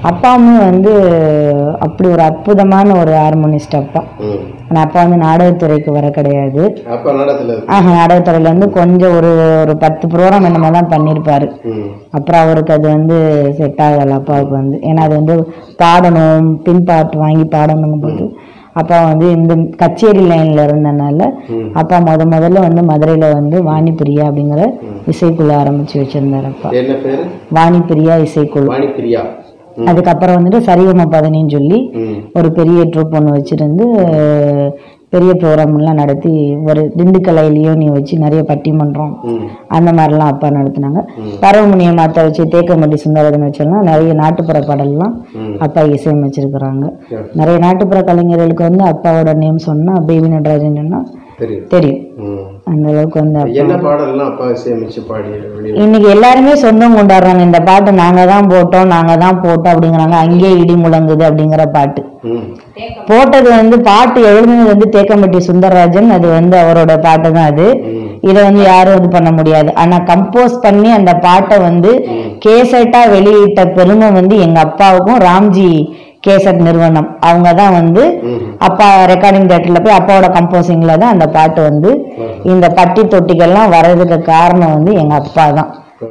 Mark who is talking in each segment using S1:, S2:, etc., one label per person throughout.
S1: அப்பாவும் வந்து அப்படி ஒரு அற்புதமான ஒரு ஹார்மோனிஸ்ட் அப்பா
S2: ம்
S1: ஆனால் அப்பா வந்து நாடகத்துறைக்கு வர கிடையாது
S2: அப்பா நாடகத்துல இருக்கு
S1: ஆஹா நாடகத்துறையில இருந்து கொஞ்சம் ஒரு ஒரு பத்து ப்ரோக்ராம் என்னமோ தான் பண்ணியிருப்பாரு
S2: ம்
S1: அப்புறம் அவருக்கு அது வந்து செட் ஆகலை அப்பாவுக்கு வந்து ஏன்னா அது வந்து பாடணும் பின் பாட்டு வாங்கி பாடணுங்கும் போது அப்பா வந்து இந்த கச்சேரி லைன்ல இருந்தனால
S2: ம்.
S1: அப்பா முத முதல்ல வந்து மதுரையில வந்து வாணிப்பிரியா அப்படிங்கிற இசைக்குழு ஆரம்பிச்சு வச்சிருந்தாரு அப்பா
S2: என்ன பேரு
S1: வாணிப்பிரியா இசைக்குழு
S2: வாணிப்பிரியா ம்.
S1: அதுக்கப்புறம் வந்துட்டு சரிகம பதனின்னு சொல்லி
S2: ம்
S1: ஒரு பெரிய ட்ரூப் ஒன்று வச்சிருந்து அஹ், பெரிய ப்ரோக்ராம்லாம் நடத்தி ஒரு திண்டுக்கல்லையிலையும் நீ வச்சு நிறைய பட்டிமன்றம்
S2: ம்
S1: அந்த மாதிரிலாம் அப்பா நடத்துனாங்க பரவமுனிய மாத்த வச்சு தேக்கம்பட்டி சுந்தரதன் வச்செல்லாம் நிறைய நாட்டுப்புற பாடல்லாம்
S2: ம்
S1: அப்பா இசையமைச்சிருக்கிறாங்க
S2: Yeah.
S1: நிறைய நாட்டுப்புற கலைஞர்களுக்கு வந்து அப்பாவோட நேம் சொன்னா பேபி நடராஜன் சொன்னா
S2: தெரியும்
S1: தெரியும்
S2: ம்
S1: அந்த அளவுக்கு வந்து அப்பா
S2: என்ன பாடல்லாம் அப்பா இசையமைச்சு பாடி வெளியில
S1: இன்னைக்கு எல்லாருமே சொந்தம் கொண்டாடுறாங்க இந்த பாட்டு நாங்க தான் போட்டோம் நாங்க தான் போட்டோம் அப்படிங்கிறாங்க அங்கேயே இடி முழங்குது அப்படிங்கிற பாட்டு
S2: ம்
S1: போட்டது வந்து பாட்டு எழுதுனது வந்து தேக்கம்பட்டி சுந்தரராஜன் அது வந்து அவரோட பாட்டு தான் அது
S2: ம்
S1: இதை வந்து யாரும் இது பண்ண முடியாது ஆனா கம்போஸ் பண்ணி அந்த பாட்டை வந்து கேசட்டா வெளியிட்ட பெருமை வந்து எங்க அப்பாவுக்கும் ராம்ஜி கேசட் நிறுவனம் அவங்க தான் வந்து
S2: ம்
S1: அப்பா ரெக்கார்டிங் தேட்டர்ல போய் அப்பாவோட கம்போசிங்ல தான் அந்த பாட்டு வந்து இந்த பட்டி தொட்டிகள்லாம் வர்றதுக்கு காரணம் வந்து எங்க அப்பா தான்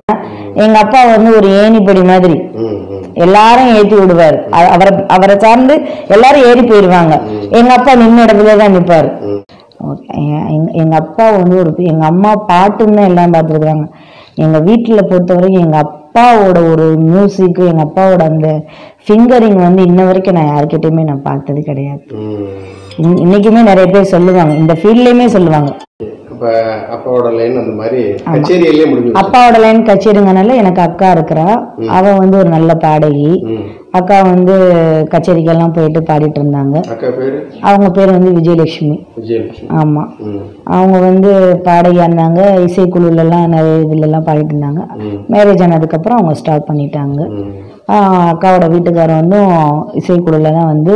S1: எங்க அப்பா வந்து ஒரு ஏணிப்படி மாதிரி
S2: ம் ம்
S1: எல்லாரும் ஏத்தி விடுவார் அ- அவரை அவரை சார்ந்து எல்லாரும் ஏறி போயிருவாங்க எங்க அப்பா நின்ன இடத்துல தான் நிப்பாரு
S2: ம்
S1: ஓகே. எ- எங்க- எங்க அப்பா வந்து ஒரு எங்க அம்மா பாட்டுன்னு தான் எல்லாம் பார்த்துருக்குறாங்க எங்க வீட்டுல பொறுத்த வரைக்கும் எங்க அப்பாவோட ஒரு மியூசிக் எங்க அப்பாவோட அந்த ஃபிங்கரிங் வந்து இன்ன வரைக்கும் நான் யார்கிட்டயுமே நான் பார்த்தது கிடையாது
S2: ம்
S1: இன்- இன்னைக்குமே நிறைய பேர் சொல்லுவாங்க இந்த ஃபீல்ட்லயுமே சொல்லுவாங்க
S2: அப்ப அப்பாவோட லைன் அந்த மாதிரி கச்சேரியிலேயே முடிஞ்சு
S1: அப்பாவோட லைன் கச்சேரிங்கனால எனக்கு அக்கா இருக்கிறா அவ வந்து ஒரு நல்ல பாடகி
S2: ம்
S1: அக்கா வந்து கச்சேரிக்கெல்லாம் போயிட்டு பாடிட்டு இருந்தாங்க
S2: அக்கா பேரு
S1: அவங்க பேர் வந்து விஜயலட்சுமி
S2: விஜயலட்சுமி
S1: ஆமா
S2: ம்
S1: அவங்க வந்து பாடகியா இருந்தாங்க இசைக்குழுலலாம் நிறைய இதுலலாம் பாடிட்டு இருந்தாங்க
S2: ம்
S1: மேரேஜ் ஆனதுக்கப்புறம் அவங்க ஸ்டாப் பண்ணிட்டாங்க
S2: ம்
S1: ஆஹ் அக்காவோட வீட்டுக்காரர் வந்து இசைக்குழுல தான் வந்து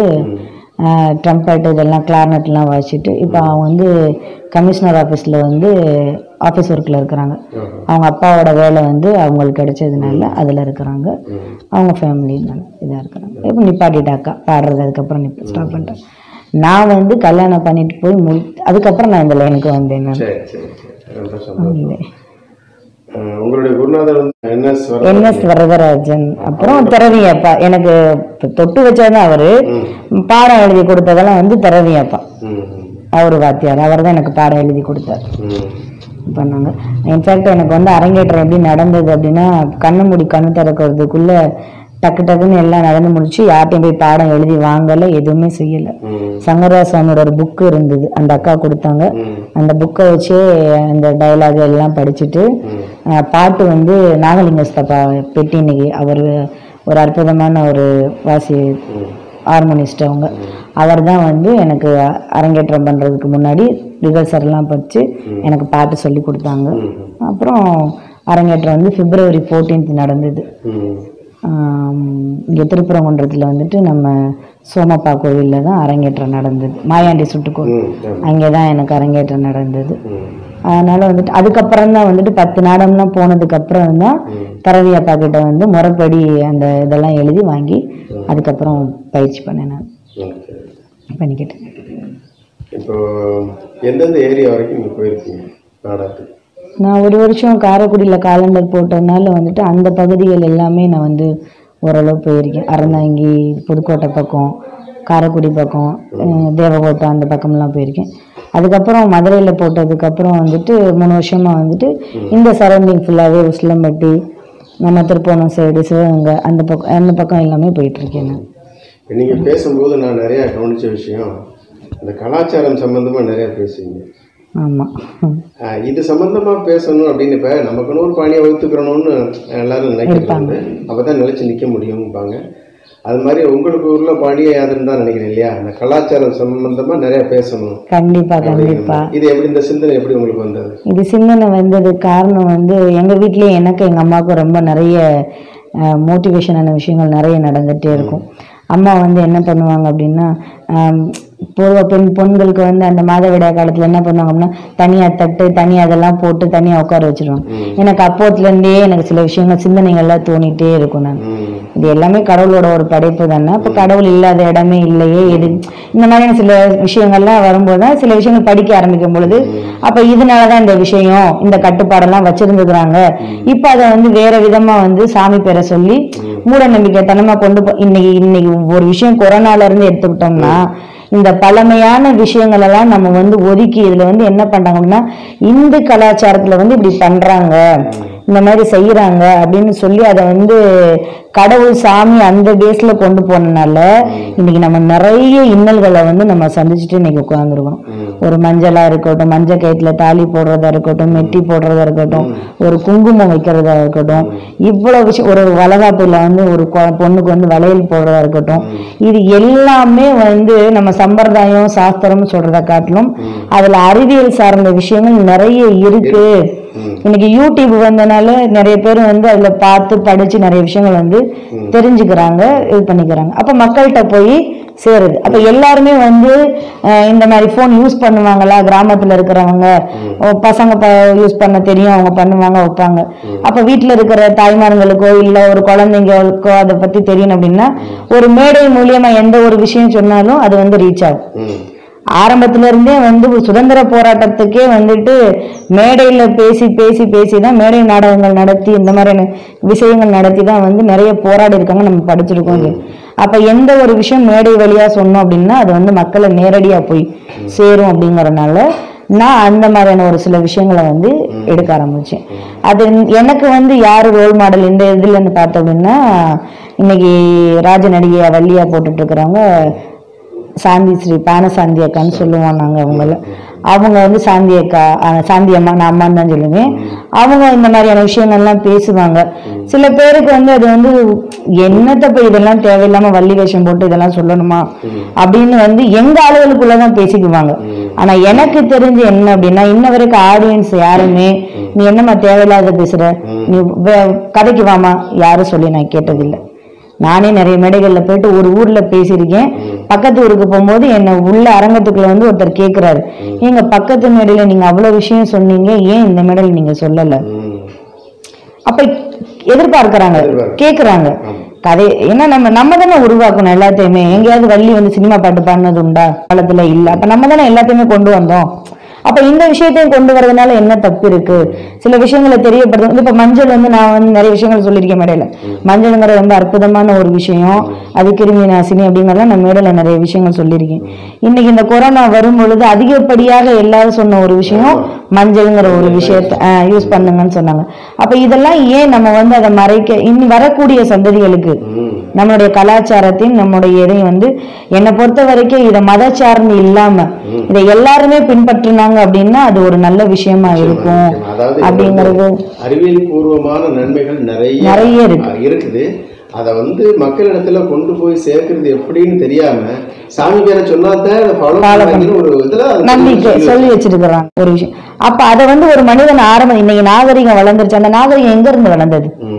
S1: ட்ரம்பட் இதெல்லாம் கிளார்னட்லாம் வாசிச்சுட்டு இப்போ அவங்க வந்து கமிஷனர் ஆஃபீஸில் வந்து ஆஃபீஸ் ஒர்க்கில் இருக்கிறாங்க
S2: ஆஹா.
S1: அவங்க அப்பாவோட வேலை வந்து அவங்களுக்கு கிடைச்சதுனால அதில் இருக்கிறாங்க
S2: ம்
S1: அவங்க ஃபேமிலி இதாக இருக்கிறாங்க இப்போ நிப்பாட்டிட்டாக்கா பாடுறது அதுக்கப்புறம் நிப்ப ஸ்டாப் பண்ணிட்டேன் நான் வந்து கல்யாணம் பண்ணிட்டு போய் முடி அதுக்கப்புறம் நான் இந்த லைனுக்கு வந்தேன் நான்
S2: சரி சரி சரி ரொம்ப சந்தோஷம் அஹ் உங்களுடைய குருநாதர் வந்து என்எஸ் வர
S1: என்எஸ் வரதராஜன் அப்புறம் திறவி அப்பா எனக்கு தொ- தொட்டு வச்சாதான் அவரு பாடம் எழுதி கொடுத்ததெல்லாம் வந்து திறவி அப்பா
S2: ம்
S1: அவர் வாத்தியார் அவர் தான் எனக்கு பாடம் எழுதி கொடுத்தார்
S2: ம்
S1: பண்ணாங்க இன்ஃபேக்ட் எனக்கு வந்து அரங்கேற்றம் எப்படி நடந்தது அப்படின்னா கண்ணு மூடி கண்ணு திறக்கிறதுக்குள்ள டக்கு டக்குன்னு எல்லாம் நடந்து முடிச்சு யார்ட்டையும் போய் பாடம் எழுதி வாங்கல எதுவுமே செய்யல
S2: ம்
S1: சங்கரதாஸ் சுவாமியோட ஒரு புக்கு இருந்தது அந்த அக்கா கொடுத்தாங்க
S2: ம்
S1: அந்த புக்கை வச்சு அந்த டயலாக் எல்லாம் படிச்சுட்டு
S2: ம்
S1: அஹ், பாட்டு வந்து நாகலிங்கஸ்தப்பா பெட்டி இன்னைக்கு அவர் ஒரு அற்புதமான ஒரு வாசி
S2: ம்
S1: ஹார்மோனிஸ்ட் அவங்க அவர் தான் வந்து எனக்கு அரங்கேற்றம் பண்ணுறதுக்கு முன்னாடி ரிஹர்சல்லாம் படித்து எனக்கு பாட்டு சொல்லி கொடுத்தாங்க
S2: ம்
S1: அப்புறம் அரங்கேற்றம் வந்து பிப்ரவரி 14th நடந்தது
S2: ம்
S1: இங்கே திருப்பரங்குன்றத்தில் வந்துட்டு நம்ம சோமப்பா கோவிலில் தான் அரங்கேற்றம் நடந்தது மாயாண்டி சுட்டுக்கோவில்
S2: ம் ஆமா.
S1: அங்கே தான் எனக்கு அரங்கேற்றம் நடந்தது
S2: ம்
S1: அதனால வந்துட்டு அதுக்கப்புறம் தான் வந்துட்டு பத்து நாடகம்லாம் போனதுக்கு அப்புறம் தான் தரவி அப்பா கிட்ட வந்து முறைப்படி அந்த இதெல்லாம் எழுதி வாங்கி அதுக்கப்புறம் பயிற்சி பண்ணேன் நான்
S2: ஓகே
S1: பண்ணிக்கிட்டேன்
S2: இப்போ எந்தெந்த ஏரியா வரைக்கும் நீங்கள் போயிருக்கீங்க நாடகத்துக்கு
S1: நான் ஒரு வருஷம் காரைக்குடியில் காலண்டர் போட்டதுனால வந்துட்டு அந்த பகுதிகள் எல்லாமே நான் வந்து ஓரளவு போயிருக்கேன் அறந்தாங்கி புதுக்கோட்டை பக்கம் காரைக்குடி பக்கம் அஹ் தேவகோட்டை அந்த பக்கம்லாம் போயிருக்கேன் அதுக்கப்புறம் மதுரையில் போட்டதுக்கப்புறம் வந்துட்டு மூணு வருஷமாக வந்துட்டு இந்த சரௌண்டிங் ஃபுல்லாகவே உசிலம்பட்டி நம்ம திருப்போணம் சைடு சிவகங்கை அந்த பக்கம் அந்த பக்கம் எல்லாமே போயிட்டுருக்கேன் நான்
S2: நீங்கள் பேசும்போது நான் நிறையா கவனிச்ச விஷயம் அந்த கலாச்சாரம் சம்பந்தமாக நிறையா பேசுவீங்க
S1: ஆமாம்
S2: ஆஹ் இது சம்பந்தமா பேசணும் அப்படின்னு இப்ப நமக்குன்னு ஒரு பாணியை வகுத்துக்கிறணும்னு எல்லாரும் நினைக்கிறாங்க அப்பதான் நிலைச்சு நிக்க முடியும்பாங்க அது மாதிரி உங்களுக்கு உள்ள பாணியை யாருன்னு தான் நினைக்கிறேன் இல்லையா அந்த கலாச்சாரம் சம்பந்தமா நிறைய பேசணும்
S1: கண்டிப்பாக கண்டிப்பாக
S2: இது எப்படி இந்த சிந்தனை எப்படி உங்களுக்கு வந்தது
S1: இது சிந்தனை வந்தது காரணம் வந்து எங்கள் வீட்லேயே எனக்கு எங்கள் அம்மாவுக்கும் ரொம்ப நிறைய மோட்டிவேஷனான விஷயங்கள் நிறைய நடந்துகிட்டே இருக்கும் அம்மா வந்து என்ன பண்ணுவாங்க அப்படின்னா ஆம், பொதுவாக பெண் பெண்களுக்கு வந்து அந்த மாதவிடாய் காலத்துல என்ன பண்ணுவாங்க அப்படின்னா தனியா தட்டு தனியா அதெல்லாம் போட்டு தனியா உட்கார வச்சிருவாங்க
S2: ம்.
S1: எனக்கு அப்போத்துல இருந்தே எனக்கு சில விஷயங்கள் சிந்தனைகள்லாம் தோணிட்டே இருக்கும் நான்
S2: ம்.
S1: இது எல்லாமே கடவுளோட ஒரு படைப்பு தானே அப்ப கடவுள் இல்லாத இடமே இல்லையே எது இந்த மாதிரியான சில விஷயங்கள்லாம் வரும்போது தான் சில விஷயங்கள் படிக்க ஆரம்பிக்கும் பொழுது அப்ப இதனாலதான் இந்த விஷயம் இந்த கட்டுப்பாடெல்லாம் வச்சிருந்துக்கிறாங்க இப்ப அதை வந்து வேற விதமா வந்து சாமி பேரை சொல்லி மூட நம்பிக்கை தனமா கொண்டு போ இன்னைக்கு இன்னைக்கு ஒரு விஷயம் கொரோனால இருந்து எடுத்துக்கிட்டோம்னா இந்த பழமையான விஷயங்கள் எல்லாம் நம்ம வந்து ஒதுக்கி இதுல வந்து என்ன பண்றாங்க அப்படின்னா இந்து கலாச்சாரத்துல வந்து இப்படி பண்றாங்க இந்த மாதிரி செய்யறாங்க அப்படின்னு சொல்லி அதை வந்து கடவுள் சாமி அந்த பேஸ்ல கொண்டு போனனால இன்னைக்கு நம்ம நிறைய இன்னல்களை வந்து நம்ம சந்திச்சுட்டு இன்னைக்கு உட்கார்ந்துருக்கோம்
S2: ம்.
S1: ஒரு மஞ்சளா இருக்கட்டும் மஞ்சள் கயிற்றுல தாலி போடுறதா இருக்கட்டும் மெட்டி போடுறதா இருக்கட்டும் ஒரு குங்குமம் வைக்கிறதா இருக்கட்டும் இவ்வளவு விஷயம் ஒரு வளகாப்புல வந்து ஒரு கொ- பொண்ணுக்கு வந்து வளையல் போடுறதா இருக்கட்டும் இது எல்லாமே வந்து நம்ம சம்பிரதாயம் சாஸ்திரம் சொல்றதை காட்டிலும் அதுல அறிவியல் சார்ந்த விஷயங்கள் நிறைய இருக்கு
S2: ம்.
S1: இன்னைக்கு யூடியூப் வந்தனால நிறைய பேர் வந்து அதுல பார்த்து படிச்சு நிறைய விஷயங்கள் வந்து தெரிஞ்சுக்கிறாங்க இது பண்ணிக்கிறாங்க அப்ப மக்கள்கிட்ட போய் சேருது அப்ப எல்லாருமே வந்து அஹ், இந்த மாதிரி ஃபோன் யூஸ் பண்ணுவாங்களா கிராமத்துல இருக்கிறவங்க ஓ, பசங்க யூஸ் பண்ண தெரியும் அவங்க பண்ணுவாங்க வைப்பாங்க அப்ப வீட்டுல இருக்கிற தாய்மார்களுக்கோ இல்ல ஒரு குழந்தைங்களுக்கோ அதை பத்தி தெரியணும் அப்படின்னா ஒரு மேடை மூலியமா எந்த ஒரு விஷயம் சொன்னாலும் அது வந்து ரீச் ஆகும்
S2: ம்.
S1: ஆரம்பத்துல இருந்தே வந்து ஒரு சுதந்திர போராட்டத்துக்கே வந்துட்டு மேடையில பேசி பேசி பேசி தான் மேடை நாடகங்கள் நடத்தி இந்த மாதிரியான விஷயங்கள் நடத்தி தான் வந்து நிறைய போராடி இருக்காங்க நம்ம படிச்சிருக்கோம் இது. அப்ப எந்த ஒரு விஷயம் மேடை வழியா சொன்னோம் அப்படின்னா அது வந்து மக்களை நேரடியா போய் சேரும் அப்படிங்கறதுனால நான் அந்த மாதிரியான ஒரு சில விஷயங்களை வந்து எடுக்க ஆரம்பிச்சேன் அது எனக்கு வந்து யாரு ரோல் மாடல் இந்த இதுலன்னு பார்த்தோம் அப்படின்னா இன்னைக்கு ராஜ நடிகையா வள்ளியா போட்டுட்டு இருக்கிறவங்க சாந்தி ஸ்ரீ பான சாந்தி அக்கான்னு சொல்லுவோம் நாங்க அவங்கள அவங்க வந்து சாந்தி அக்கா அஹ் சாந்தி அம்மா நான் அம்மான்னு தான் சொல்லுவேன் அவங்க இந்த மாதிரியான விஷயங்கள்லாம் பேசுவாங்க சில பேருக்கு வந்து அது வந்து என்னத்த போய் இதெல்லாம் தேவையில்லாம வள்ளி வேஷம் போட்டு இதெல்லாம் சொல்லணுமா அப்படின்னு வந்து எங்க ஆளுகளுக்குள்ளதான் பேசிக்குவாங்க ஆனா எனக்கு தெரிஞ்சு என்ன அப்படின்னா இன்ன வரைக்கும் ஆடியன்ஸ் யாருமே நீ என்னம்மா தேவையில்லாத பேசுற நீ வே- கதைக்கு வாமா யாரும் சொல்லி நான் கேட்டதில்லை நானே நிறைய மேடைகள்ல போயிட்டு ஒரு ஊர்ல பேசியிருக்கேன் பக்கத்து ஊருக்கு போகும்போது என்ன உள்ள அரங்கத்துக்குள்ள வந்து ஒருத்தர் கேக்குறாரு எங்க பக்கத்து மேடையில நீங்க அவ்வளவு விஷயம் சொன்னீங்க ஏன் இந்த மேடையில நீங்க சொல்லல
S2: ம்.
S1: அப்ப எதிர்பார்க்கறாங்க
S2: எதிர்பார்க்க.
S1: கேக்குறாங்க கதை ஏன்னா நம்ம நம்ம தானே உருவாக்கணும் எல்லாத்தையுமே எங்கேயாவது வள்ளி வந்து சினிமா பாட்டு பாடினது உண்டா காலத்துல இல்ல அப்ப நம்ம தானே எல்லாத்தையுமே கொண்டு வந்தோம் அப்ப இந்த விஷயத்தையும் கொண்டு வரதுனால என்ன தப்பு இருக்கு சில விஷயங்களை தெரியப்படுது இப்ப மஞ்சள் வந்து நான் வந்து நிறைய விஷயங்கள் சொல்லியிருக்கேன் மேடையில மஞ்சள்ங்கிற ரொம்ப அற்புதமான ஒரு விஷயம் அது கிருமி நாசினி அப்படிங்கறத நான் மேடையில நிறைய விஷயங்கள் சொல்லியிருக்கேன் இன்னைக்கு இந்த கொரோனா வரும் பொழுது அதிகப்படியாக எல்லாரும் சொன்ன ஒரு விஷயம் மஞ்சள்ங்கிற ஒரு விஷயத்த யூஸ் பண்ணுங்கன்னு சொன்னாங்க அப்ப இதெல்லாம் ஏன் நம்ம வந்து அதை மறைக்க இனி வரக்கூடிய சந்ததிகளுக்கு
S2: ம்.
S1: நம்மளுடைய கலாச்சாரத்தையும் நம்முடைய இதையும் வந்து என்னை பொறுத்த வரைக்கும் இதை மத சார்ந்து இல்லாம இதை எல்லாருமே பின்பற்றினாங்க அப்படின்னா அது ஒரு நல்ல விஷயமா இருக்கும்
S2: அதாவது இது
S1: அப்படிங்கிறது
S2: வந்து அறிவியல் பூர்வமான நன்மைகள் நிறைய
S1: நிறைய இருக்கு.
S2: அஹ், இருக்குது அதை வந்து மக்களிடத்துல கொண்டு போய் சேர்க்கறது எப்படின்னு தெரியாம சாமி பேரை சொன்னாதான் அதை ஃபாலோ பண்ணி ஒரு இதுல அது
S1: நம்பிக்கை
S2: சொல்லி
S1: சொல்லி வச்சிருக்கிறாங்க ஒரு விஷயம் அப்ப அதை வந்து ஒரு மனிதன் ஆரம்பம் இன்னைக்கு நாகரிகம் வளர்ந்துருச்சு அந்த நாகரிகம் எங்க இருந்து வளர்ந்தது
S2: ம்.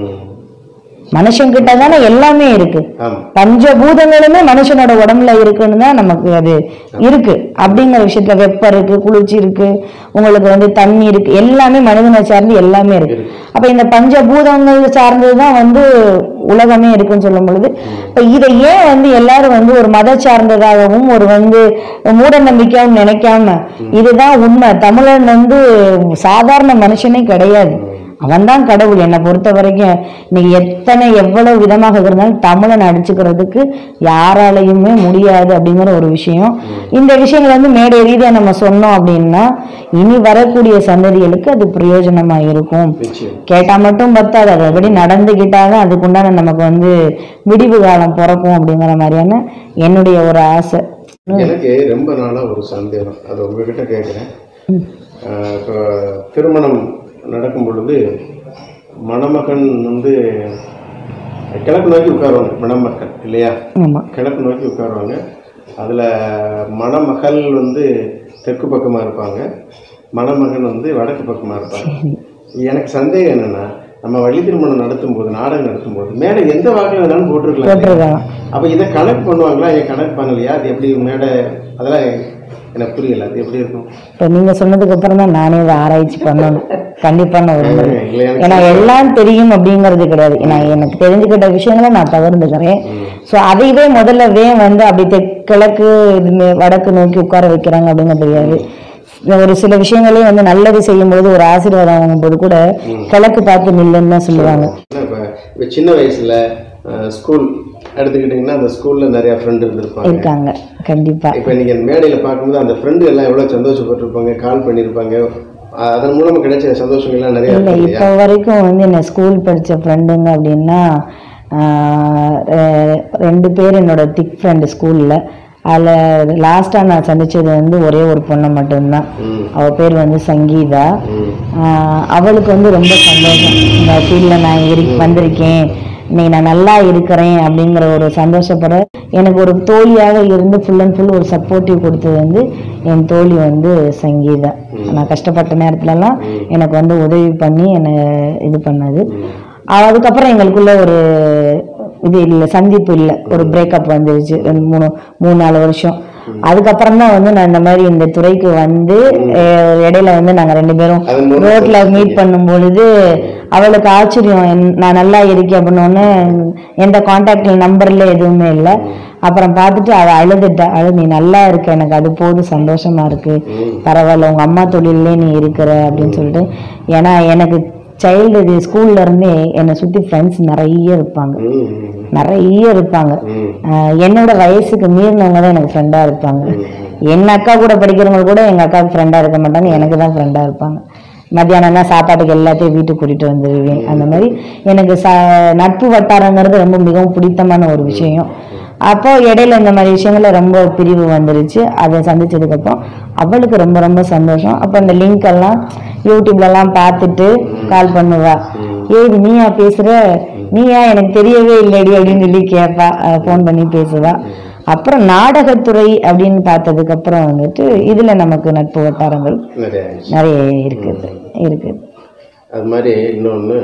S1: மனுஷன் கிட்ட தானே எல்லாமே இருக்கு
S2: ஆமா
S1: பஞ்சபூதங்களுமே மனுஷனோட உடம்புல இருக்குன்னு தான் நமக்கு அது இருக்கு அப்படிங்கிற விஷயத்துல வெப்பம் இருக்கு குளிர்ச்சி இருக்கு உங்களுக்கு வந்து தண்ணி இருக்கு எல்லாமே மனிதனை சார்ந்து எல்லாமே இருக்கு அப்ப இந்த பஞ்சபூதங்கள் சார்ந்ததுதான் வந்து உலகமே இருக்குன்னு சொல்லும் பொழுது இப்ப இதை ஏன் வந்து எல்லாரும் வந்து ஒரு மத சார்ந்ததாகவும் ஒரு வந்து மூட நம்பிக்கையாகவும் நினைக்காம இதுதான் உண்மை தமிழன் வந்து சாதாரண மனுஷனே கிடையாது அவன்தான் கடவுள் என்னை பொறுத்த வரைக்கும் இன்னைக்கு எத்தனை எவ்வளவு விதமாக இருந்தாலும் தமிழன் அடிச்சுக்கிறதுக்கு யாராலையுமே முடியாது அப்படிங்கிற ஒரு விஷயம் இந்த விஷயங்கள் வந்து மேடை ரீதியா நம்ம சொன்னோம் அப்படின்னா இனி வரக்கூடிய சந்ததிகளுக்கு அது பிரயோஜனமா இருக்கும்
S2: நிச்சயம்
S1: கேட்டா மட்டும் பத்தாது அது அப்படி நடந்துகிட்டாதான் அதுக்குண்டான நமக்கு வந்து விடிவு காலம் பிறக்கும் அப்படிங்கிற மாதிரியான என்னுடைய ஒரு ஆசை
S2: எனக்கு ரொம்ப நாளா ஒரு சந்தேகம் அது உங்ககிட்ட கேட்குறேன் இப்போ திருமணம் நடக்கும் பொழுது மணமகன் வந்து கிழக்கு நோக்கி உட்காருவாங்க மணமக்கள் இல்லையா
S1: ஆமா
S2: கிழக்கு நோக்கி உட்காருவாங்க அதில் மணமகள் வந்து தெற்கு பக்கமாக இருப்பாங்க மணமகன் வந்து வடக்கு பக்கமாக இருப்பாங்க எனக்கு சந்தேகம் என்னன்னா நம்ம வள்ளி திருமணம் நடத்தும் போது நாடகம் நடத்தும் போது மேடை எந்த வாக்கில் வேணாலும் போட்டிருக்கலாம்
S1: போட்டிருக்கலாம்
S2: அப்ப இதை கனெக்ட் பண்ணுவாங்களா ஏன் கனெக்ட் பண்ணலையா அது எப்படி மேடை அதெல்லாம் எனக்கு புரியல அது எப்படி இருக்கும்
S1: இப்போ நீங்க சொன்னதுக்கு அப்புறம் தான் நானே இதை ஆராய்ச்சி பண்ணணும் கண்டிப்பா நான் ஒரு முறை
S2: இல்லை எனக்கு
S1: ஏன்னா எல்லாம் தெரியும் அப்படிங்கிறது கிடையாது நான் எனக்கு தெரிஞ்சுக்கிட்ட விஷயங்களை நான் பகிர்ந்துக்கிறேன் ஸோ அதையவே முதல்ல வேன் வந்து அப்படி தெற்கு கிழக்கு இது மே- வடக்கு நோக்கி உட்கார வைக்கிறாங்க அப்படிங்கிறது தெரியாது ஒரு சில விஷயங்களே வந்து நல்லது செய்யும்போது ஒரு ஆசீர்வாதம் வாங்கும்போது கூட கிழக்கு பார்த்து நில்லுன்னு தான் சொல்லுவாங்க
S2: இப்போ இப்போ சின்ன வயசுல ஸ்கூல் எடுத்துக்கிட்டிங்கன்னா அந்த ஸ்கூல்ல நிறைய ஃப்ரெண்டு இருந்திருப்பாங்க
S1: இருக்காங்க கண்டிப்பா
S2: இப்போ நீங்க அந்த மேடையில பார்க்கும்போது அந்த ஃப்ரெண்டு எல்லாம் எவ்வளவு சந்தோஷப்பட்டிருப்பாங்க கால் பண்ணியிருப்பாங்க அஹ் அதன் மூலமா கிடைச்ச சந்தோஷங்கள்லாம் நிறைய
S1: இல்லை
S2: இருக்கு இல்லையா
S1: இப்போ வரைக்கும் வந்து என்ன ஸ்கூல் படித்த ஃப்ரெண்டுங்க அப்படின்னா ஆஹ் ரெ- ரெண்டு பேர் என்னோட திக் ஃப்ரெண்டு ஸ்கூலில் அதில் லாஸ்ட்டாக நான் சந்திச்சது வந்து ஒரே ஒரு பொண்ணை மட்டும்தான்
S2: ம்
S1: அவள் பேர் வந்து சங்கீதா
S2: ம்
S1: ஆஹ் அவளுக்கு வந்து ரொம்ப சந்தோஷம் இந்த ஃபீல்டில் நான் இரு வந்திருக்கேன் நீ நான் நல்லா இருக்கிறேன் அப்படிங்கிற ஒரு சந்தோஷப்பட எனக்கு ஒரு தோழியாக இருந்து ஃபுல் அண்ட் ஃபுல் ஒரு சப்போர்ட்டிவ் கொடுத்தது வந்து என் தோழி வந்து சங்கீதா நான் கஷ்டப்பட்ட நேரத்துலலாம் எனக்கு வந்து உதவி பண்ணி என்னை இது பண்ணது அதுக்கப்புறம் எங்களுக்குள்ள ஒரு இது இல்லை சந்திப்பு இல்லை ஒரு பிரேக்கப் வந்துருச்சு ரெண்டு மூணு மூணு நாலு வருஷம் அதுக்கப்புறம் தான் வந்து நான் இந்த மாதிரி இந்த துறைக்கு வந்து அஹ், இடையில வந்து நாங்க ரெண்டு பேரும்
S2: அதன் மூலம்
S1: ரோட்ல மீட் பண்ணும் பொழுது அவளுக்கு ஆச்சரியம் என்- நான் நல்லா இருக்கேன் அப்படின்னு எந்த கான்டாக்ட்ல நம்பர்ல எதுவுமே இல்லை அப்புறம் பார்த்துட்டு அவ அழுதுட்டா அழு நீ நல்லா இருக்க எனக்கு அது போதும் சந்தோஷமா இருக்கு பரவாயில்ல உங்க அம்மா தொழிலே நீ இருக்கிற அப்படின்னு சொல்லிட்டு ஏன்னா எனக்கு சைல்டு இது ஸ்கூல்ல இருந்தே என்னை சுத்தி ஃப்ரெண்ட்ஸ் நிறைய இருப்பாங்க
S2: ம் ம்
S1: நிறைய இருப்பாங்க
S2: ம்
S1: ஆஹ் என்னோட வயசுக்கு மீறினவங்க தான் எனக்கு ஃப்ரெண்டா இருப்பாங்க என் அக்கா கூட படிக்கிறவங்க கூட எங்க அக்காவுக்கு ஃப்ரெண்டா இருக்க மாட்டாங்க எனக்கு தான் ஃப்ரெண்டா இருப்பாங்க மத்தியானம்னா சாப்பாட்டுக்கு எல்லாத்தையும் வீட்டுக்கு கூட்டிட்டு வந்துடுவேன் அந்த மாதிரி எனக்கு ச நட்பு வட்டாரங்கிறது ரொம்ப மிகவும் பிடித்தமான ஒரு விஷயம் அப்போ இடையில இந்த மாதிரி விஷயங்கள்ல ரொம்ப பிரிவு வந்துருச்சு அதை சந்திச்சதுக்கு அப்புறம் அவளுக்கு ரொம்ப ரொம்ப சந்தோஷம் அப்போ இந்த லிங்க் எல்லாம் யூடியூப்ல எல்லாம் பார்த்துட்டு கால் பண்ணுவா ஏய் இது நீயா பேசுற நீயா எனக்கு தெரியவே இல்லடி அப்படின்னு சொல்லி கேட்பா ஃபோன் பண்ணி பேசுவா அப்புறம் நாடகத்துறை அப்படின்னு பார்த்ததுக்கு அப்புறம் வந்துட்டு இதுல நமக்கு நட்பு வட்டாரங்கள்
S2: நிறைய ஆயிடுச்சு.
S1: நிறைய இருக்குது இருக்குது
S2: அது மாதிரி இன்னொன்று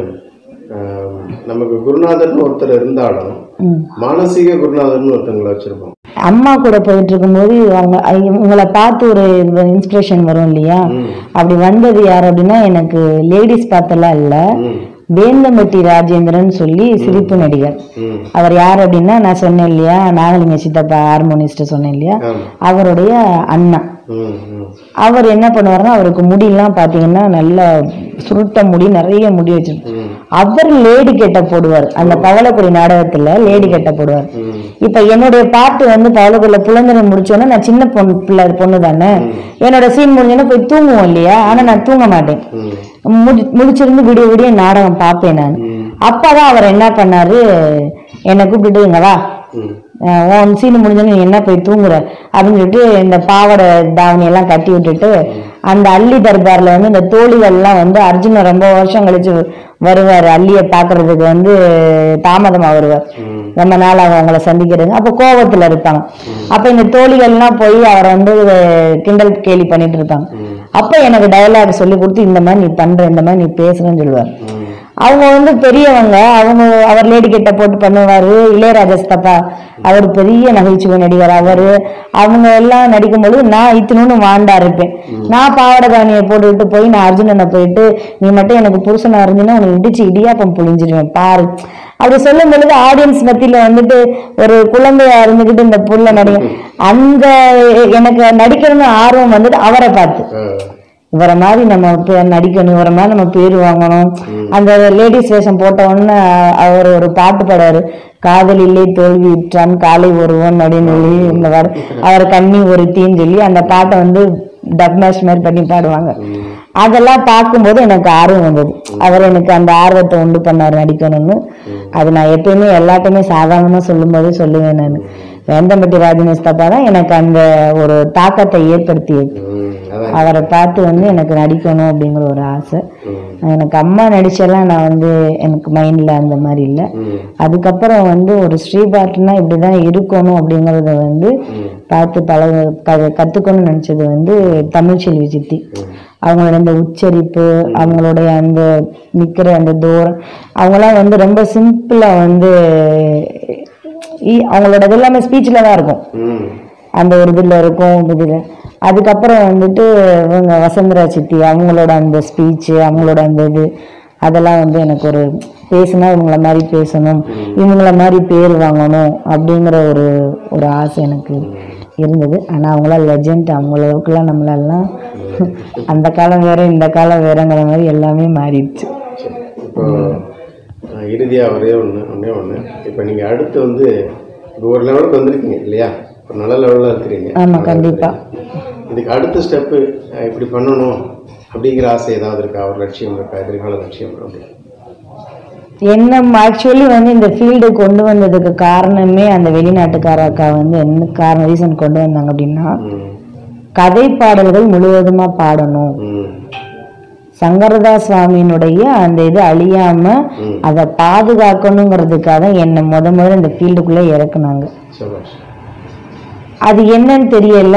S2: நமக்கு குருநாதர்னு ஒருத்தர் இருந்தாலும்
S1: ம்.
S2: மானசீக குருநாதர்னு ஒருத்தவங்களை வச்சிருப்போம்
S1: அம்மா கூட போயிட்டு இருக்கும்போது அவங்க ஐ- உங்களை பார்த்து ஒரு இன்ஸ்பிரேஷன் வரும் இல்லையா அப்படி வந்தது யார் அப்படின்னா எனக்கு லேடிஸ் பார்த்தெல்லாம் இல்லை
S2: ம்
S1: வேந்தம்பட்டி ராஜேந்திரன் சொல்லி சிரிப்பு நடிகர்
S2: ம்
S1: அவர் யார் அப்படின்னா நான் சொன்னேன் இல்லையா நாகலிங்க சித்தப்பா ஹார்மோனிஸ்ட் சொன்னேன் இல்லையா
S2: ஆமா
S1: அவருடைய அண்ணா
S2: ம் ம்
S1: அவர் என்ன பண்ணுவாருன்னா அவருக்கு முடியெல்லாம் பார்த்தீங்கன்னா நல்ல சுருட்ட முடி நிறைய முடி வச்சிருப்பாரு
S2: ம்
S1: அவர் லேடி கெட்ட போடுவார் அந்த பவளக்குடி நாடகத்துல லேடி கெட்ட போடுவார்
S2: ம்
S1: இப்ப என்னுடைய பாட்டு வந்து பவளக்குடியில புலந்தனை முடிச்சோன்னா நான் சின்ன பொண்ணு பிள்ளை பொண்ணு தானே என்னோட சீன் முடிஞ்சோன்னா போய் தூங்குவோம் இல்லையா ஆனா நான் தூங்க மாட்டேன்
S2: ம்
S1: முடி முடிச்சிருந்து விடிய விடிய நாடகம் பார்ப்பேன் நான்
S2: ம்
S1: அப்பதான் அவர் என்ன பண்ணாரு என்னை கூப்பிட்டுட்டு இங்க வா
S2: ம்
S1: அஹ் உன் சீனு முடிஞ்சோன்னு நீ என்ன போய் தூங்குற அப்படின்னு சொல்லிட்டு இந்த பாவாடை தாவணி எல்லாம் கட்டி விட்டுட்டு அந்த அள்ளி தர்பார்ல வந்து இந்த தோழிகள் எல்லாம் வந்து அர்ஜுன ரொம்ப வருஷம் கழிச்சு வருவார் அள்ளிய பாக்குறதுக்கு வந்து தாமதமா வருவார்
S2: ம்
S1: ரொம்ப நாள் அவங்க அவங்கள சந்திக்கிறது அப்போ கோவத்துல இருப்பாங்க அப்ப இந்த தோழிகள்லாம் போய் அவரை வந்து கிண்டல் கேலி பண்ணிட்டு இருப்பாங்க
S2: ம்
S1: அப்ப எனக்கு டயலாக் சொல்லி கொடுத்து இந்த மாதிரி நீ பண்ற இந்த மாதிரி நீ பேசுறேன்னு சொல்லுவார்
S2: ம்
S1: அவங்க வந்து பெரியவங்க அவங்க அவர் லேடி கிட்ட போட்டு பண்ணுவாரு இளையராஜா சித்தப்பா அவர் பெரிய நகைச்சுவை நடிகர் அவரு அவங்க எல்லாம் நடிக்கும்போது நான் இத்தினு வாண்டா இருப்பேன் நான் பாவாடை தானியை போட்டுக்கிட்டு போய் நான் அர்ஜுனனை போயிட்டு நீ மட்டும் எனக்கு புருஷனா இருந்தீங்கன்னா உனக்கு இடிச்சு இடியாப்பம் புழிஞ்சிருவேன் பாரு அப்படி சொல்லும் பொழுது ஆடியன்ஸ் மத்தியில வந்துட்டு ஒரு குழந்தையா இருந்துகிட்டு இந்த புள்ள நடிகை அந்த எனக்கு நடிக்கணும்னு ஆர்வம் வந்துட்டு அவரை பார்த்து
S2: ஆ
S1: இவரை மாதிரி நம்ம பே- நடிக்கணும் இவரை மாதிரி நம்ம பேர் வாங்கணும் அந்த லேடிஸ் வேஷம் போட்ட உடனே அவர் ஒரு பாட்டு பாடுவாரு காதலிலே தோல்வி விற்றான் காலை ஒருவன் அப்படின்னு சொல்லி இந்த வர அவர் கண்ணி ஒருத்தின்னு சொல்லி அந்த பாட்டை வந்து டப் மேஷ் மாதிரி பண்ணி பாடுவாங்க அதெல்லாம் பார்க்கும்போது எனக்கு ஆர்வம் வந்தது அவர் எனக்கு அந்த ஆர்வத்தை உண்டு பண்ணார் நடிக்கணும்னு அது நான் எப்பயுமே எல்லாத்தையுமே சாதாரணமா சொல்லும்போது சொல்லுவேன் நான் வேந்தம்பட்டி ராஜனேஷ் தப்பா தான் எனக்கு அந்த ஒரு தாக்கத்தை ஏற்படுத்தியது
S2: ம் அதான்
S1: அவரை பார்த்து வந்து எனக்கு நடிக்கணும் அப்படிங்கிற ஒரு ஆசை
S2: ம்
S1: எனக்கு அம்மா நடிச்செல்லாம் நான் வந்து எனக்கு மைண்ட்ல அந்த மாதிரி இல்லை
S2: ம்
S1: அதுக்கப்புறம் வந்து ஒரு ஸ்ரீபாட்னா இப்படிதான் இருக்கணும் அப்படிங்கறத வந்து
S2: ம்
S1: பார்த்து பழக க- கத்துக்கணும்னு நினைச்சது வந்து தமிழ்ச்செல்வி சித்தி அவங்களோட அந்த உச்சரிப்பு அவங்களுடைய அந்த நிக்கிற அந்த தூரம் அவங்களாம் வந்து ரொம்ப சிம்பிளா வந்து இ- அவங்களோட இது எல்லாமே ஸ்பீச்சில் தான் இருக்கும்
S2: ம்
S1: அந்த ஒரு இதில் இருக்கும் இதில் அதுக்கப்புறம் வந்துட்டு இவங்க வசந்தரா சித்தி அவங்களோட அந்த ஸ்பீச்சு அவங்களோட அந்த இது அதெல்லாம் வந்து எனக்கு ஒரு பேசுனா இவங்கள மாதிரி பேசணும் இவங்கள மாதிரி பேர் வாங்கணும் அப்படிங்கிற ஒரு ஒரு ஆசை எனக்கு இருந்தது ஆனால் அவங்களாம் லெஜண்ட் அவங்களவுக்குலாம் நம்மளெல்லாம் அந்த காலம் வேற இந்த காலம் வேறங்கிற மாதிரி எல்லாமே மாறிடுச்சு
S2: சரி இப்போ அஹ், இறுதியா ஒரே ஒன்று ஒன்றே ஒன்று இப்போ நீங்கள் அடுத்து வந்து இப்போ ஒரு லெவலுக்கு வந்திருக்கீங்க இல்லையா ஒரு நல்ல லெவலில் இருக்கிறீங்க
S1: ஆமா கண்டிப்பா
S2: இதுக்கு அடுத்த ஸ்டெப்பு இப்படி பண்ணணும் அப்படிங்கிற ஆசை ஏதாவது இருக்கா ஒரு லட்சியம் இருக்கா எதிர்கால லட்சியம் அப்படி
S1: என்ன ஆக்சுவலி வந்து இந்த ஃபீல்டு கொண்டு வந்ததுக்கு காரணமே அந்த வெளிநாட்டுக்கார அக்கா வந்து என்ன காரணம் ரீசன் கொண்டு வந்தாங்க அப்படின்னா
S2: ம்
S1: கதை பாடல்கள் முழுவதுமா பாடணும்
S2: ம்
S1: சங்கரதாஸ் சுவாமியினுடைய அந்த இது அழியாம
S2: ம்.
S1: அதை பாதுகாக்கணுங்கிறதுக்காக என்னை முத முதல்ல இந்த ஃபீல்டுக்குள்ள இறக்குனாங்க
S2: சபாஷ்
S1: அது என்னன்னு தெரியல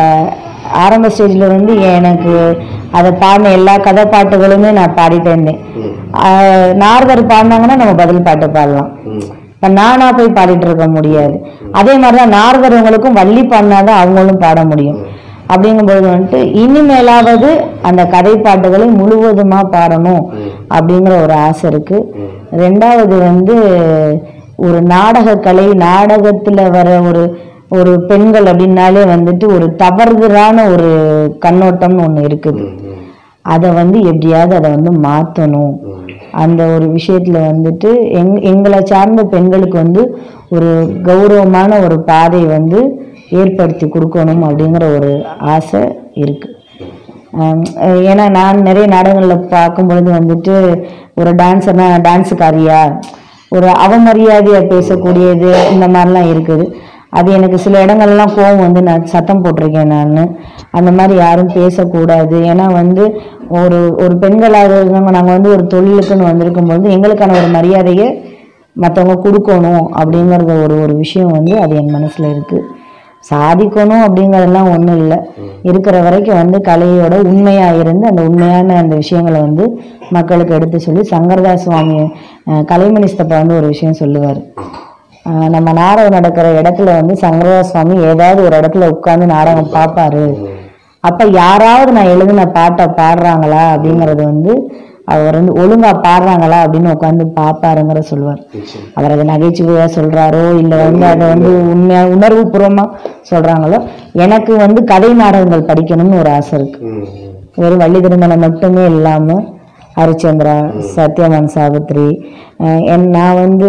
S1: ஆரம்ப ஸ்டேஜ்ல வந்து எனக்கு அதை பாடின எல்லா கதை பாட்டுகளுமே நான் பாடிட்டே இருந்தேன்
S2: ம்
S1: ஆஹ் நாரதர் பாடினாங்கன்னா நம்ம பதில் பாட்டு பாடலாம்
S2: ம்
S1: இப்ப நானா போய் பாடிட்டு இருக்க முடியாது அதே மாதிரிதான் நாரதரவங்களுக்கும் வள்ளி பாடினாதான் அவங்களும் பாட முடியும் அப்படிங்கும்போது வந்துட்டு இனிமேலாவது அந்த கதை பாட்டுகளை முழுவதுமா பாடணும்
S2: ம்
S1: அப்படிங்கிற ஒரு ஆசை இருக்கு
S2: ம்
S1: ரெண்டாவது வந்து ஒரு நாடக கலை நாடகத்துல வர ஒரு ஒரு பெண்கள் அப்படின்னாலே வந்துட்டு ஒரு தவறுதலான ஒரு கண்ணோட்டம்னு ஒண்ணு இருக்குது
S2: ம் ம்
S1: அதை வந்து எப்படியாவது அதை வந்து மாத்தணும்
S2: ம்
S1: அந்த ஒரு விஷயத்துல வந்துட்டு எங் எங்களை சார்ந்த பெண்களுக்கு வந்து ஒரு கௌரவமான ஒரு பாதை வந்து ஏற்படுத்தி கொடுக்கணும் அப்படிங்கிற ஒரு ஆசை இருக்கு ஆம், அஹ் ஏன்னா நான் நிறைய நாடகங்களில் பார்க்கும் பொழுது வந்துட்டு ஒரு டான்ஸர்னா டான்ஸுக்காரியா ஒரு அவமரியாதையா பேசக்கூடியது இந்த மாதிரிலாம் இருக்குது அது எனக்கு சில இடங்கள்லாம் கோவம் வந்து நான் சத்தம் போட்டிருக்கேன் நான் அந்த மாதிரி யாரும் பேசக்கூடாது ஏன்னா வந்து ஒரு ஒரு பெண்களாக இருந்தவங்க நாங்கள் வந்து ஒரு தொழிலுக்குன்னு வந்திருக்கும் பொழுது எங்களுக்கான ஒரு மரியாதையை மற்றவங்க கொடுக்கணும் அப்படிங்கிறது ஒரு ஒரு விஷயம் வந்து அது என் மனசில் இருக்குது சாதிக்கணும் அப்படிங்கிறதெல்லாம் ஒன்றும் இல்லை இருக்கிற வரைக்கும் வந்து கலையோட உண்மையாக இருந்து அந்த உண்மையான அந்த விஷயங்களை வந்து மக்களுக்கு எடுத்து சொல்லி சங்கரதாஸ் சுவாமி அஹ், கலைமணி ஸ்தப்பா வந்து ஒரு விஷயம் சொல்லுவார் நம்ம நாடகம் நடக்கிற இடத்துல வந்து சங்கரதாஸ் சுவாமி ஏதாவது ஒரு இடத்துல உட்கார்ந்து நாடகம் பார்ப்பாரு அப்ப யாராவது நான் எழுதின பாட்டை பாடுறாங்களா அப்படிங்கறது வந்து அவர் வந்து ஒழுங்கா பாடுறாங்களா அப்படின்னு உட்காந்து பாப்பாருங்கிற சொல்லுவார்
S2: நிச்சயம்
S1: அவர் அதை நகைச்சுவையா சொல்றாரோ இல்ல வந்து அதை வந்து உண்மையா உணர்வு பூர்வமா சொல்றாங்களோ எனக்கு வந்து கதை நாடகங்கள் படிக்கணும்னு ஒரு ஆசை இருக்கு
S2: ம் ம்
S1: வெறும் வள்ளி திருமணம் மட்டுமே இல்லாம ஹரிச்சந்திரா சத்யவான் சாவித்ரி அஹ் என் நான் வந்து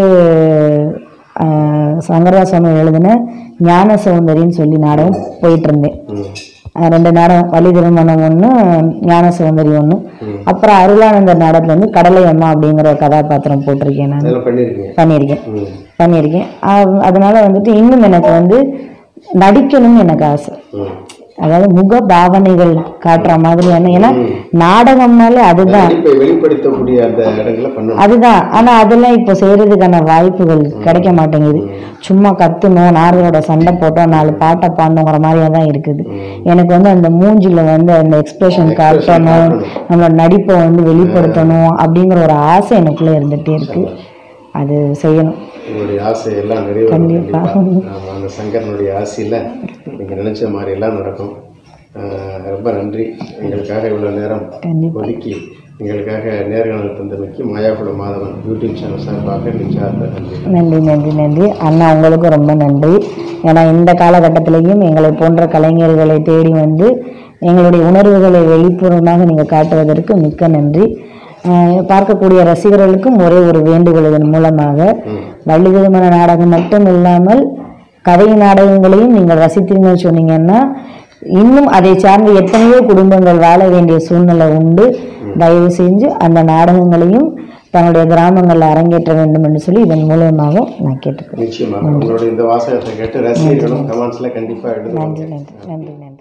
S1: அஹ், சங்கரதாஸ் சுவாமி எழுதின ஞான சௌந்தரின்னு சொல்லி நாடகம் போயிட்டு இருந்தேன்
S2: ம்
S1: அஹ் ரெண்டு நாடகம் வள்ளி திருமணம் ஒன்று ஞான சௌந்தரி ஒன்று அப்புறம் அருளானந்தர் நாடகத்துல வந்து கடலை அம்மா அப்படிங்கிற கதாபாத்திரம் போட்டிருக்கேன் நான்
S2: அதெல்லாம் பண்ணியிருக்கீங்க
S1: பண்ணியிருக்கேன்
S2: ம்
S1: பண்ணியிருக்கேன் அஹ் அதனால வந்துட்டு இன்னும் எனக்கு வந்து நடிக்கணும்னு எனக்கு ஆசை
S2: ம்
S1: அதாவது முக பாவனைகள் காட்டுற மாதிரியான ஏன்னா நாடகம்னாலே அதுதான்
S2: நடிப்பை வெளிப்படுத்தக்கூடிய அந்த இடங்களை பண்ணணும்
S1: அதுதான் ஆனா அதெல்லாம் இப்போ செய்யறதுக்கான வாய்ப்புகள் கிடைக்க மாட்டேங்குது சும்மா கத்துனோம் நார்களோட சண்டை போட்டோம் நாலு பாட்டை பாடணுங்கிற மாதிரியா தான் இருக்குது எனக்கு வந்து அந்த மூஞ்சில வந்து அந்த எக்ஸ்பிரஷன் காட்டணும் நம்மளோட நடிப்பை வந்து வெளிப்படுத்தணும் அப்படிங்கிற ஒரு ஆசை எனக்குள்ள இருந்துட்டே இருக்கு அது செய்யணும்
S2: உங்களுடைய ஆசை எல்லாம் நிறைவேறும்
S1: கண்டிப்பா.
S2: கண்டிப்பா ஆமா, அந்த சங்கரனுடைய ஆசையில நீங்க நினைச்ச மாதிரி எல்லாம் நடக்கும் ஆஹ் ரொம்ப நன்றி எங்களுக்காக இவ்வளவு நேரம்
S1: கண்டிப்பா
S2: ஒதுக்கி எங்களுக்காக நேர்காணல் தந்தமைக்கு மாயாகுல மாதவன் யூடியூப் சேனல் சார்பாக நிச்சயார்த்த நன்றி
S1: நன்றி நன்றி நன்றி அண்ணா உங்களுக்கும் ரொம்ப நன்றி ஏன்னா இந்த காலகட்டத்திலையும் எங்களை போன்ற கலைஞர்களை தேடி வந்து எங்களுடைய உணர்வுகளை வெளிப்புறமாக நீங்கள் காட்டுவதற்கு மிக்க நன்றி அஹ் பார்க்கக்கூடிய ரசிகர்களுக்கும் ஒரே ஒரு வேண்டுகோள் இதன் மூலமாக வள்ளி திருமண நாடகம் மட்டும் இல்லாமல் கதை நாடகங்களையும் நீங்கள் ரசித்தீங்கன்னு சொன்னீங்கன்னா இன்னும் அதை சார்ந்த எத்தனையோ குடும்பங்கள் வாழ வேண்டிய சூழ்நிலை உண்டு தயவு செஞ்சு அந்த நாடகங்களையும் தன்னுடைய கிராமங்களில் அரங்கேற்ற வேண்டும் என்று சொல்லி இதன் மூலமாக நான் கேட்டுக்கிறேன்
S2: நிச்சயமாக உங்களுடைய இந்த வாசகத்தை கேட்டு ரசிகர்களும் கமெண்ட்ஸ்ல கண்டிப்பா எழுதுவாங்க
S1: நன்றி நன்றி நன்றி நன்றி